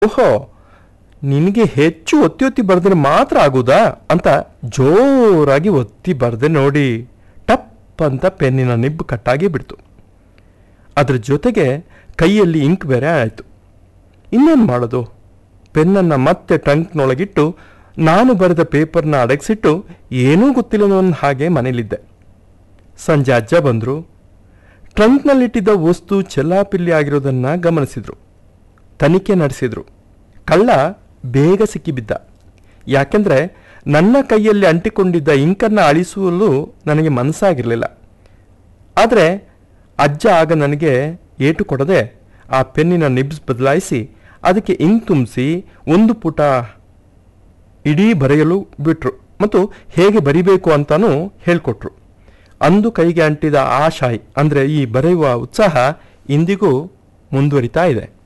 ಓಹೋ ನಿನಗೆ ಹೆಚ್ಚು ಒತ್ತಿ ಒತ್ತಿ ಬರೆದ್ರೆ ಮಾತ್ರ ಆಗುದಾ ಅಂತ ಜೋರಾಗಿ ಒತ್ತಿ ಬರೆದೆ ನೋಡಿ ಟಪ್ ಅಂತ ಪೆನ್ನಿನ ನಿಬ್ಬು ಕಟ್ಟಾಗಿ ಬಿಡ್ತು ಅದ್ರ ಜೊತೆಗೆ ಕೈಯಲ್ಲಿ ಇಂಕ್ ಬೇರೆ ಆಯಿತು ಇನ್ನೇನು ಮಾಡೋದು ಪೆನ್ನನ್ನು ಮತ್ತೆ ಟ್ರಂಕ್ನೊಳಗಿಟ್ಟು ನಾನು ಬರೆದ ಪೇಪರ್ನ ಅಡಗಿಸಿಟ್ಟು ಏನೂ ಗೊತ್ತಿಲ್ಲದವನ್ನ ಹಾಗೆ ಮನೇಲಿದ್ದೆ ಸಂಜೆ ಅಜ್ಜ ಬಂದರು ಟ್ರಂಕ್ನಲ್ಲಿಟ್ಟಿದ್ದ ವಸ್ತು ಚೆಲ್ಲಾಪಿಲ್ಲಿ ಆಗಿರೋದನ್ನು ಗಮನಿಸಿದ್ರು ತನಿಖೆ ನಡೆಸಿದ್ರು ಕಳ್ಳ ಬೇಗ ಸಿಕ್ಕಿಬಿದ್ದ ಯಾಕೆಂದರೆ ನನ್ನ ಕೈಯಲ್ಲಿ ಅಂಟಿಕೊಂಡಿದ್ದ ಇಂಕನ್ನು ಅಳಿಸಲು ನನಗೆ ಮನಸ್ಸಾಗಿರಲಿಲ್ಲ ಆದರೆ ಅಜ್ಜ ಆಗ ನನಗೆ ಏಟು ಕೊಡದೆ ಆ ಪೆನ್ನಿನ ನಿಬ್ಸ್ ಬದಲಾಯಿಸಿ ಅದಕ್ಕೆ ಇಂಕ್ ತುಂಬಿಸಿ ಒಂದು ಪುಟ ಇಡೀ ಬರೆಯಲು ಬಿಟ್ರು ಮತ್ತು ಹೇಗೆ ಬರಿಬೇಕು ಅಂತಾನೂ ಹೇಳ್ಕೊಟ್ರು ಅಂದು ಕೈಗೆ ಅಂಟಿದ ಆ ಶಾಯಿ ಅಂದರೆ ಈ ಬರೆಯುವ ಉತ್ಸಾಹ ಇಂದಿಗೂ ಮುಂದುವರಿತಾ ಇದೆ